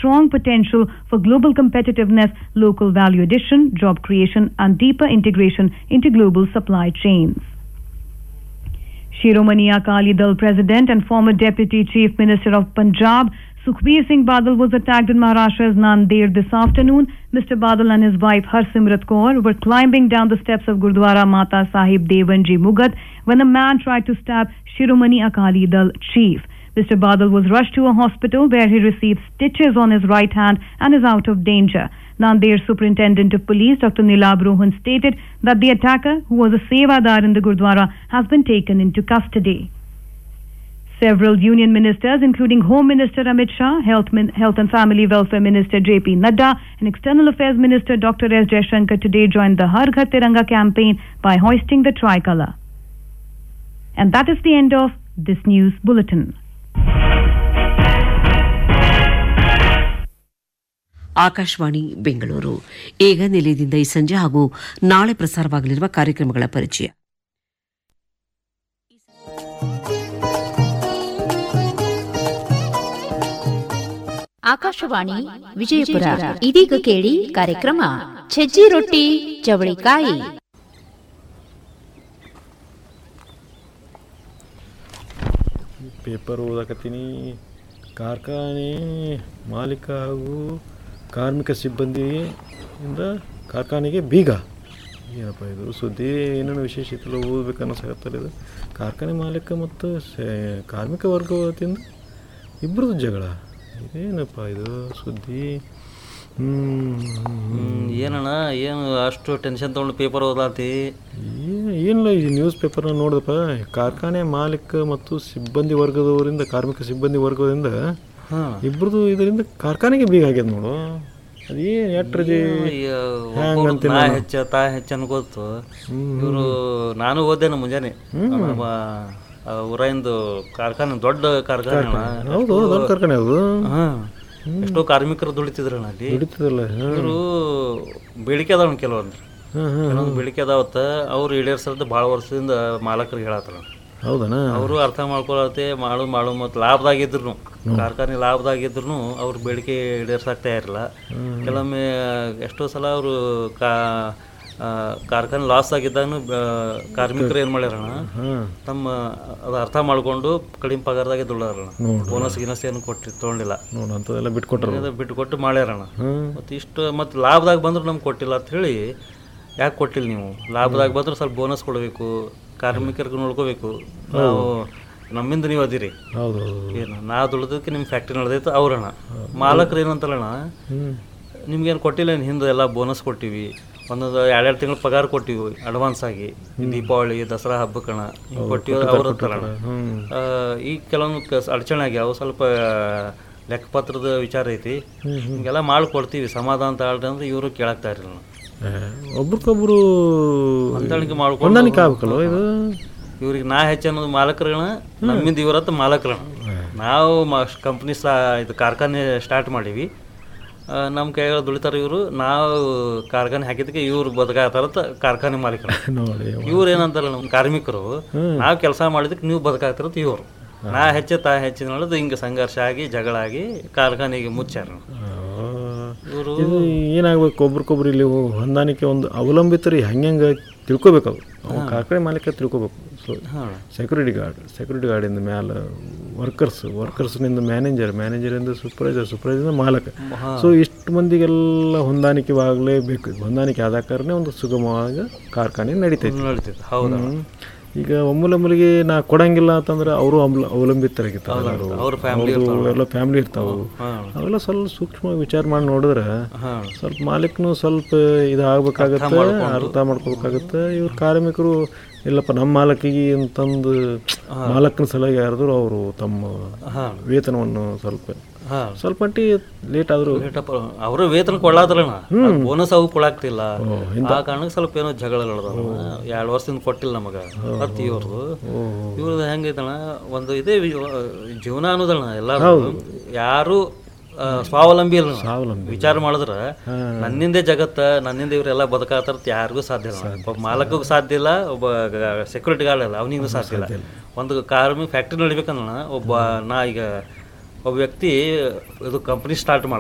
strong potential for global competitiveness, local value addition, job creation, and deeper integration into global supply chains. Shiromani Akali Dal President and former Deputy Chief Minister of Punjab, Sukhbir Singh Badal was attacked in Maharashtra's Nanded this afternoon. Mr. Badal and his wife Harsimrat Kaur were climbing down the steps of Gurdwara Mata Sahib Devanji Mugat when a man tried to stab Shiromani Akali Dal chief. Mr. Badal was rushed to a hospital where he received stitches on his right hand and is out of danger. Nanded Superintendent of Police Dr. Nilab Rohan stated that the attacker, who was a Sevadar in the Gurdwara, has been taken into custody. Several union ministers, including Home Minister Amit Shah, Health, Min- Health and Family Welfare Minister JP Nadda, and External Affairs Minister Dr. S. Jaishankar today joined the Har Ghar Tiranga campaign by hoisting the tricolour. And that is the end of this news bulletin. Akashvani Bengaluru ಈಗ ನಿಲಯದಿಂದ ಈ ಸಂಜೆ ಹಾಗೂ ನಾಳೆ ಪ್ರಸಾರವಾಗಲಿರುವ ಕಾರ್ಯಕ್ರಮಗಳ ಪರಿಚಯ ಆಕಾಶವಾಣಿ ವಿಜಯಪುರ ಇದೀಗ ಕೇಳಿ ಕಾರ್ಯಕ್ರಮ ಸಜ್ಜಿ ರೊಟ್ಟಿ ಚವಳಿಕಾಯಿ ಪೇಪರ್ ಓದಾಕತ್ತೀನಿ ಕಾರ್ಖಾನೆ ಮಾಲೀಕ ಹಾಗೂ ಕಾರ್ಮಿಕ ಸಿಬ್ಬಂದಿಯಿಂದ ಕಾರ್ಖಾನೆಗೆ ಬೀಗ ಏನಪ್ಪ ಇದು ಸುದ್ದಿ ಏನೇನು ವಿಶೇಷ ಇತ್ತಲ್ಲ ಓದ್ಬೇಕು ಅನ್ನಿಸಾಗತ್ತಲ್ಲ ಇದು ಕಾರ್ಖಾನೆ ಮಾಲೀಕ ಮತ್ತು ಸೆ- ಕಾರ್ಮಿಕ ವರ್ಗ ವತಿಯಿಂದ ಇಬ್ಬರದ್ದು ಜಗಳ ಇದೇನಪ್ಪ ಇದು ಸುದ್ದಿ ಹ್ಮ್. ಏನಣ್ಣ ಏನು ಅಷ್ಟು ಟೆನ್ಷನ್ ತೊಗೊಂಡು ಪೇಪರ್ ಓದಾತಿ ಏನ್- ಏನಿಲ್ಲ ಈ ನ್ಯೂಸ್ ಪೇಪರ್ನ ನೋಡಿದಪ್ಪ ಕಾರ್ಖಾನೆ ಮಾಲೀಕ ಮತ್ತು ಸಿಬ್ಬಂದಿ ವರ್ಗದವರಿಂದ ಕಾರ್ಮಿಕ ಸಿಬ್ಬಂದಿ ವರ್ಗದಿಂದ ಹಾಂ ಇಬ್ರದ್ದು ಇದರಿಂದ ಕಾರ್ಖಾನೆಗೆ ಬೀಗ ಆಗ್ಯದ ನೋಡು ಅದೇನು ಎಟ್ರದಿ ಹ್ಯಾಂಗ್ ಅಂತೀನಿ ನಾ ನಾನು. ಹೆಚ್ಚ ತಾ ಹೆಚ್ಚ ಅನ್ಕೋತು ಇವರು ನಾನು ಓದೇನ ಮುಂಜಾನೆ ನಮ್ಮ, ಆ ಊರಾಯಿಂದು ಕಾರ್ಖಾನೆ ದೊಡ್ಡ ಕಾರ್ಖಾನೆ ಅಣ್ಣ. ಹೌದು ದೊಡ್ಡ ಕಾರ್ಖಾನೆ ಅದು ಹಾ ಎಷ್ಟೋ ಕಾರ್ಮಿಕರು ದುಡಿತಿದ್ರಣ್ಣ ಅಲ್ಲಿ ಹಿಡಿತದಲ್ಲ ಇವರು ಬೇಡಿಕೆ ಅದಾವ ಕೆಲವೊಂದು ಹಾಂ ಹಾಂ ಕೆಲವೊಂದು ಬೇಡಿಕೆ ಅದಾವತ್ತ ಅವ್ರು ಈಡೇರ್ಸಲ್ದ ಭಾಳ ವರ್ಷದಿಂದ ಮಾಲಕರಿಗೆ ಹೇಳತ್ತಾರ ಹೌದನಾ ಅವರು ಅರ್ಥ ಮಾಡ್ಕೊಳತ್ತೆ ಮಾಡು ಮಾಡು ಮತ್ತು ಲಾಭದಾಗಿದ್ರು ಕಾರ್ಖಾನೆ ಲಾಭದಾಗಿದ್ರು ಅವ್ರ ಬೇಡಿಕೆ ಈಡೇರ್ಸಾಕ್ತಾ ಇರಲಿಲ್ಲ ಕೆಲವೊಮ್ಮೆ ಎಷ್ಟೋ ಸಲ ಅವರು ಕಾ ಆ, ಕಾರ್ಖಾನೆ ಲಾಸ್ ಆಗಿದ್ದಾನು ಕಾರ್ಮಿಕರು ಏನು ಮಾಡ್ಯಾರಣ ಹಾಂ ತಮ್ಮ ಅದು ಅರ್ಥ ಮಾಡ್ಕೊಂಡು ಕಡಿಮೆ ಪಗಾರದಾಗೆ ದುಡ್ದಾರಣ ಬೋನಸ್ ಗಿನಸ್ ಏನು ಕೊಟ್ಟು ತೊಗೊಂಡಿಲ್ಲ ನೋಡು ಅಂಥದ್ದೆಲ್ಲ ಬಿಟ್ಕೊಟ್ರು ಅದು ಬಿಟ್ಟು ಕೊಟ್ಟು ಮಾಡ್ಯಾರಣ ಹ್ಮ್. ಮತ್ತು ಇಷ್ಟು ಮತ್ತು ಲಾಭದಾಗ ಬಂದ್ರೆ ನಮ್ಗೆ ಕೊಟ್ಟಿಲ್ಲ ಅಂತ ಹೇಳಿ ಯಾಕೆ ಕೊಟ್ಟಿಲ್ಲ ನೀವು ಲಾಭದಾಗ ಬಂದ್ರೆ ಸ್ವಲ್ಪ ಬೋನಸ್ ಕೊಡಬೇಕು ಕಾರ್ಮಿಕರಿಗೆ ನೋಡ್ಕೋಬೇಕು ನಾವು ನಮ್ಮಿಂದ ನೀವು ಅದಿರಿ ಹೌದು ಹೌದು ಏನು ನಾ ದುಡ್ದಕ್ಕೆ ನಿಮ್ಮ ಫ್ಯಾಕ್ಟ್ರಿ ನಡೆದೈತೆ ಅವ್ರಣ್ಣ ಮಾಲಕರು ಏನಂತಾರಣ್ಣ ನಿಮ್ಗೇನು ಕೊಟ್ಟಿಲ್ಲ ಏನು ಹಿಂದೆ ಎಲ್ಲ ಬೋನಸ್ ಕೊಟ್ಟಿವಿ ಒಂದೊಂದು ಎರಡೆರಡು ತಿಂಗಳು ಪಗಾರ ಕೊಟ್ಟಿವಿ ಅಡ್ವಾನ್ಸ್ ಆಗಿ ದೀಪಾವಳಿ ದಸರಾ ಹಬ್ಬಕ್ಕಣ ಹಿಂಗೆ ಕೊಟ್ಟಿವಿ ಅವ್ರ ಹತ್ರಣ್ಣ ಆ, ಈಗ ಕೆಲವೊಂದು ಕ- ಅಡಚಣೆ ಆಗ್ಯಾವ ಸ್ವಲ್ಪ ಲೆಕ್ಕಪತ್ರದ ವಿಚಾರ ಐತಿ ಹಿಂಗೆಲ್ಲ ಮಾಡ್ಕೊಡ್ತೀವಿ ಸಮಾಧಾನ ತಾಳ್ರಿ ಅಂದ್ರೆ ಇವರು ಕೇಳಾಕ್ತಾ ಇರಲಿಲ್ಲ ಏ, ಒಬ್ರಿಗೊಬ್ರು ಹೊಂದಾಣಿಕೆ ಮಾಡ್ಕೊಂಡು ಹೊಂದಾಣಿಕೆ ಆಗ್ಬೇಕಲ್ವ ಇದು ಇವ್ರಿಗೆ ನಾ ಹೆಚ್ಚು ಅನ್ನೋದು ಮಾಲಕರುಗಳನ್ನ ನಮ್ಮಿಂದ ಇವ್ರ ಹತ್ರ ಮಾಲಕರಣ ನಾವು ಕಂಪ್ನಿ ಸ್ಟಾ ಇದು ಕಾರ್ಖಾನೆ ಸ್ಟಾರ್ಟ್ ಮಾಡೀವಿ ನಮ್ಮ ಕೈಯಾಗ ದುಡಿತಾರೆ ಇವರು ನಾವು ಕಾರ್ಖಾನೆ ಹಾಕಿದ್ದಕ್ಕೆ ಇವ್ರು ಬದುಕಾತಾರಂತ ಕಾರ್ಖಾನೆ ಮಾಲೀಕರು ನೋಡಿ ಇವ್ರು ಏನಂತಾರಲ್ಲ ನಮ್ಮ ಕಾರ್ಮಿಕರು ನಾವು ಕೆಲಸ ಮಾಡಿದಕ್ಕೆ ನೀವು ಬದುಕಾಗ್ತಿರತ್ತ ಇವರು ನಾ ಹೆಚ್ಚೆ ತಾ ಹೆಚ್ಚಿನ ಹೇಳೋದು ಹಿಂಗೆ ಸಂಘರ್ಷ ಆಗಿ ಜಗಳ ಆಗಿ ಕಾರ್ಖಾನೆಗೆ ಮುಚ್ಚಾರ ಇವರು ಇದು ಏನಾಗ್ಬೇಕು ಒಬ್ರಿಗೊಬ್ರು ಇಲ್ಲಿ ಹೊಂದಾಣಿಕೆ ಒಂದು ಅವಲಂಬಿತರು ಹೆಂಗೆ ತಿಳ್ಕೊಬೇಕು ಅವ್ರು ಅವ್ನು ಕಾರ್ಖಾನೆ ಮಾಲೀಕ ತಿಳ್ಕೊಬೇಕು ಸೊ ಹಾಂ ಸೆಕ್ಯೂರಿಟಿ ಗಾರ್ಡ್ ಸೆಕ್ಯೂರಿಟಿ ಗಾರ್ಡಿಂದ ಮ್ಯಾಲ ವರ್ಕರ್ಸ್ ವರ್ಕರ್ಸ್ನಿಂದ ಮ್ಯಾನೇಜರ್ ಮ್ಯಾನೇಜರಿಂದ ಸೂಪರ್ವೈಸರ್ ಸೂಪರ್ವೈಸರ್ ಮಾಲಕ ಸೊ ಇಷ್ಟು ಮಂದಿಗೆಲ್ಲ ಹೊಂದಾಣಿಕೆ ಆಗಲೇಬೇಕು ಹೊಂದಾಣಿಕೆ ಆದ ಕಾರಣ ಒಂದು ಸುಗಮವಾದ ಕಾರ್ಖಾನೆ ನಡೀತೈತಿ ನಡೀತೈತೆ ಹೌದಾ ಹ್ಮ್. ಈಗ ಒಮ್ಮೊಮ್ಮಲಿಗೆ ನಾ ಕೊಡಂಗಿಲ್ಲ ಅಂತಂದ್ರೆ ಅವರು ಅವಲಂಬಿತರಾಗಿರ್ತಾರೆ ಎಲ್ಲರೂ. ಅವ್ರ ಫ್ಯಾಮಿಲಿ ಅವ್ರ್ದು ಎಲ್ಲ ಫ್ಯಾಮಿಲಿ ಇರ್ತಾವೆ ಅವೆಲ್ಲ ಸ್ವಲ್ಪ ಸೂಕ್ಷ್ಮ ವಿಚಾರ ಮಾಡಿ ನೋಡಿದ್ರೆ ಹಾಂ ಸ್ವಲ್ಪ ಮಾಲೀಕನು ಸ್ವಲ್ಪ ಇದಾಗಬೇಕಾಗತ್ತೆ ಅರ್ಥ ಮಾಡ್ಕೋಬೇಕಾಗತ್ತೆ ಇವ್ರ ಕಾರ್ಮಿಕರು ಇಲ್ಲಪ್ಪ ನಮ್ಮ ಮಾಲಕಿಗೆ ಅಂತಂದು ಮಾಲಕನ ಸಲುವಾಗಿ ಯಾರಾದ್ರು ಅವರು ತಮ್ಮ ವೇತನವನ್ನು ಸ್ವಲ್ಪ ಹಾಂ ಸ್ವಲ್ಪ ಮಟ್ಟಿಗೆ ಲೇಟ್ ಆದರೂ ರೇಟಪ್ಪ ಅವರು ವೇತನ ಕೊಡ್ಲಾತ್ರಣ್ಣ ಬೋನಸ್ ಅವು ಕೊಡಾಕ್ತಿಲ್ಲ ಆ ಕಾರಣಕ್ಕೆ ಸ್ವಲ್ಪ ಏನೋ ಜಗಳ ನಡೆದವ ಎರಡು ವರ್ಷದಿಂದ ಕೊಟ್ಟಿಲ್ಲ ನಮಗ ಹತ್ತಿ ಇವ್ರದ್ದು ಇವ್ರದ್ದು ಹೆಂಗೈತಣ್ಣ ಒಂದು ಇದೇ ವಿ- ಜೀವನ ಅನ್ನೋದಣ್ಣ ಎಲ್ಲಾರು ಯಾರು ಆ, ಸ್ವಾವಲಂಬಿ ಇಲ್ಲ ವಿಚಾರ ಮಾಡಿದ್ರ ನನ್ನಿಂದೇ ಜಗತ್ತ ನನ್ನಿಂದ ಇವರೆಲ್ಲ ಬದುಕಾತಾರ ಯಾರಿಗೂ ಸಾಧ್ಯ ಇಲ್ಲ ಒಬ್ಬ ಮಾಲಕಿಗೂ ಸಾಧ್ಯ ಇಲ್ಲ ಒಬ್ಬ ಸೆಕ್ಯೂರಿಟಿ ಗಾರ್ಡ್ ಅಲ್ಲ ಅವನಿಗೂ ಸಾಧ್ಯ ಇಲ್ಲ ಒಂದು ಕಾರ್ಮಿಕ ಫ್ಯಾಕ್ಟ್ರಿ ನಡಿಬೇಕಂದ್ರ ಒಬ್ಬ ನಾ ಈಗ ಒಬ್ಬ ವ್ಯಕ್ತಿ ಇದು ಕಂಪ್ನಿ ಸ್ಟಾರ್ಟ್ ಮಾಡ್ದ